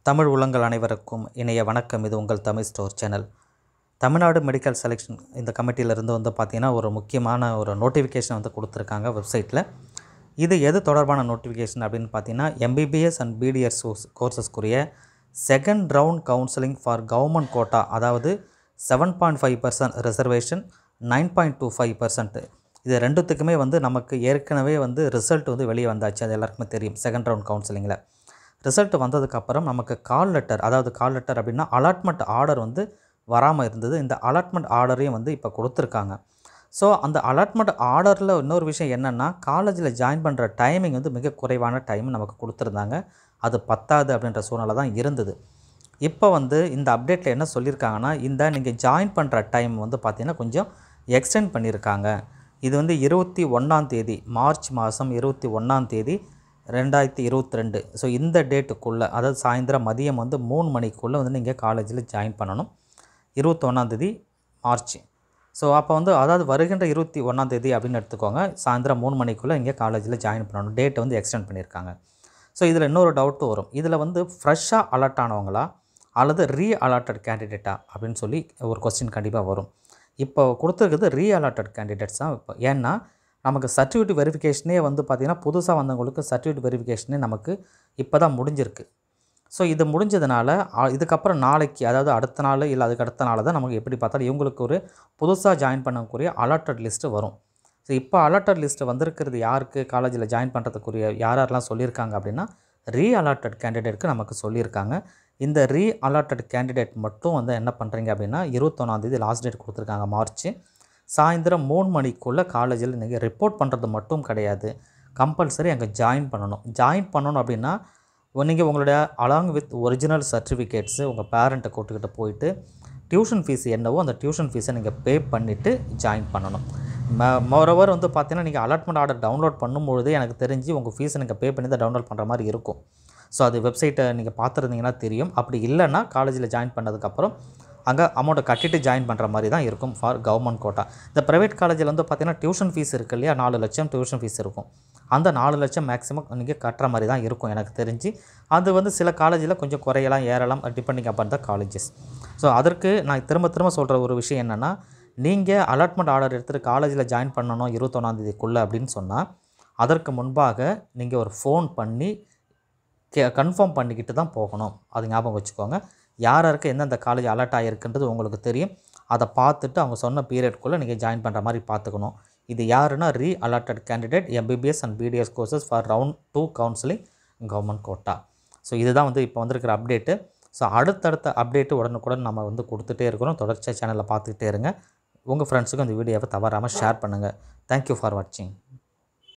தமிழ் உள்ளங்கள் அனைவருக்கும் இணைய வணக்கம் இது உங்கள் Tamil store channel Tamil Nadu medical selection இந்த கமிட்டியிலேருந்து வந்து பார்த்திங்கன்னா ஒரு முக்கியமான ஒரு நோட்டிஃபிகேஷன் வந்து கொடுத்துருக்காங்க வெப்சைட்டில் இது எது தொடர்பான நோட்டிஃபிகேஷன் அப்படின்னு பார்த்தீங்கன்னா எம்பிபிஎஸ் அண்ட் பிடிஎஸ் கோர்சஸ்க்குரிய second round counselling for government quota அதாவது seven point five percent reservation nine point two five percent இது ரெண்டுத்துக்குமே வந்து நமக்கு ஏற்கனவே வந்து ரிசல்ட் வந்து வெளியே வந்தாச்சு அது எல்லாருக்குமே தெரியும் செகண்ட் ரவுண்ட் கவுன்சிலிங்கில் ரிசல்ட் வந்ததுக்கப்புறம் நமக்கு கால் லெட்டர் அதாவது கால் லெட்டர் அப்படின்னா அலாட்மெண்ட் ஆர்டர் வந்து வராமல் இருந்தது இந்த அலாட்மெண்ட் ஆர்டரையும் வந்து இப்போ கொடுத்துருக்காங்க ஸோ அந்த அலாட்மெண்ட் ஆர்டரில் இன்னொரு விஷயம் என்னென்னா காலேஜில் ஜாயின் பண்ணுற டைமிங் வந்து மிக குறைவான டைம் நமக்கு கொடுத்துருந்தாங்க அது பத்தாது அப்படின்ற சூழ்நிலை தான் இருந்தது இப்போ வந்து இந்த அப்டேட்டில் என்ன சொல்லியிருக்காங்கன்னா இந்த நீங்கள் ஜாயின் பண்ணுற டைம் வந்து பார்த்திங்கன்னா கொஞ்சம் எக்ஸ்டெண்ட் பண்ணியிருக்காங்க இது வந்து இருபத்தி ஒன்றாம் தேதி மார்ச் மாதம் இருபத்தி ஒன்றாம் தேதி ரெண்டாயிரத்தி இருபத்தி ரெண்டு ஸோ இந்த டேட்டுக்குள்ளே அதாவது சாயந்தரம் மதியம் வந்து மூணு மணிக்குள்ளே வந்து நீங்கள் காலேஜில் ஜாயின் பண்ணணும் இருபத்தொன்னாந்தேதி மார்ச் ஸோ அப்போ வந்து அதாவது வருகின்ற இருபத்தி ஒன்றாந்தேதி அப்படின்னு எடுத்துக்கோங்க சாயந்தரம் மூணு மணிக்குள்ளே இங்கே காலேஜில் ஜாயின் பண்ணணும் டேட்டை வந்து எக்ஸ்டெண்ட் பண்ணியிருக்காங்க ஸோ இதில் இன்னொரு டவுட்டும் வரும் இதில் வந்து ஃப்ரெஷ்ஷாக அலர்ட் ஆனவங்களா அல்லது ரீ அலாட்டட் கேண்டிடேட்டா அப்படின்னு சொல்லி ஒரு கொஸ்டின் கண்டிப்பாக வரும் இப்போ கொடுத்துருக்குது ரீ அலாட்டட் கேண்டிடேட்ஸ் தான் இப்போ ஏன்னா நமக்கு சர்டிஃபிகேட் வெரிஃபிகேஷனே வந்து பார்த்திங்கன்னா புதுசாக வந்தவங்களுக்கு சர்டிஃபிகேட் வெரிஃபிகேஷனே நமக்கு இப்போ தான் முடிஞ்சிருக்கு ஸோ இது முடிஞ்சதுனால அ- இதுக்கப்புறம் நாளைக்கு அதாவது அடுத்த நாள் இல்லை அதுக்கு அடுத்த நாள் தான் நமக்கு எப்படி பார்த்தாலும் இவங்களுக்கு ஒரு புதுசாக ஜாயின் பண்ணக்கூடிய அலாட்டட் லிஸ்ட்டு வரும் ஸோ இப்போ அலாட்டட் லிஸ்ட்டு வந்திருக்கிறது யாருக்கு காலேஜில் ஜாயின் பண்ணுறதுக்குரிய யார் யாரெல்லாம் சொல்லியிருக்காங்க அப்படின்னா ரீ அலாட்டட் கேண்டிடேட்க்கு நமக்கு சொல்லியிருக்காங்க இந்த ரீ அலாட்டட் கேண்டிடேட் மட்டும் வந்து என்ன பண்ணுறீங்க அப்படின்னா இருபத்தொன்னாந்தேதி லாஸ்ட் டேட் கொடுத்துருக்காங்க மார்ச் சாயந்தரம் மூணு மணிக்குள்ளே காலேஜில் நீங்கள் ரிப்போர்ட் பண்ணுறது மட்டும் கிடையாது கம்பல்சரி அங்கே ஜாயின் பண்ணணும் ஜாயின் பண்ணணும் அப்படின்னா நீங்கள் உங்களுடைய அலாங் வித் ஒரிஜினல் சர்டிஃபிகேட்ஸு உங்கள் பேரண்ட்டை கூட்டுக்கிட்டு போயிட்டு டியூஷன் ஃபீஸ் என்னவோ அந்த டியூஷன் ஃபீஸை நீங்கள் பே பண்ணிவிட்டு ஜாயின் பண்ணணும் மோரோவர் வந்து பார்த்தீங்கன்னா நீங்கள் அலாட்மெண்ட் ஆர்டர் டவுன்லோட் பண்ணும்பொழுது எனக்கு தெரிஞ்சு உங்கள் ஃபீஸை நீங்கள் பே பண்ணி தான் டவுன்லோட் பண்ணுற மாதிரி இருக்கும் ஸோ அது வெப்சைட்டை நீங்கள் பார்த்துருந்தீங்கன்னா தெரியும் அப்படி இல்லைன்னா காலேஜில் ஜாயின் பண்ணதுக்கப்புறம் அங்கே அமௌண்ட்டை கட்டிட்டு ஜாயின் பண்ணுற மாதிரி தான் இருக்கும் ஃபார் கவர்மெண்ட் கோட்டா இந்த ப்ரைவேட் காலேஜில் வந்து பார்த்தீங்கன்னா டியூஷன் ஃபீஸ் இருக்கு இல்லையா நாலு லட்சம் டியூஷன் ஃபீஸ் இருக்கும் அந்த நாலு லட்சம் மேக்ஸிமம் நீங்கள் கட்டுற மாதிரி தான் இருக்கும் எனக்கு தெரிஞ்சு அது வந்து சில காலேஜில் கொஞ்சம் குறையலாம் ஏறலாம் depending upon the colleges so அதற்கு நான் திரும்ப திரும்ப சொல்கிற ஒரு விஷயம் என்னென்னா நீங்கள் அலாட்மெண்ட் ஆர்டர் எடுத்துகிட்டு காலேஜில் ஜாயின் பண்ணணும் இருபத்தொன்னாந்தேதிக்குள்ளே அப்படின்னு சொன்னால் அதற்கு முன்பாக நீங்கள் ஒரு ஃபோன் பண்ணி கே கன்ஃபார்ம் பண்ணிக்கிட்டு தான் போகணும் அது ஞாபகம் வச்சுக்கோங்க யார் யாருக்கு எந்தெந்த காலேஜ் அலர்ட் ஆகிருக்குன்றது உங்களுக்கு தெரியும் அதை பார்த்துட்டு அவங்க சொன்ன பீரியட்குள்ளே நீங்கள் ஜாயின் பண்ணுற மாதிரி பார்த்துக்கணும் இது யாருன்னா reallotted candidate MBBS and BDS courses for round two counselling government quota so இதுதான் வந்து இப்போ வந்திருக்கிற அப்டேட்டு ஸோ அடுத்தடுத்த அப்டேட்டு உடனுக்குடன் நம்ம வந்து கொடுத்துட்டே இருக்கிறோம் தொடர்ச்சியாக சேனலில் பார்த்துக்கிட்டே இருங்க உங்கள் ஃப்ரெண்ட்ஸுக்கும் இந்த வீடியோவை தவறாமல் ஷேர் பண்ணுங்கள் தேங்க்யூ ஃபார் வாட்சிங்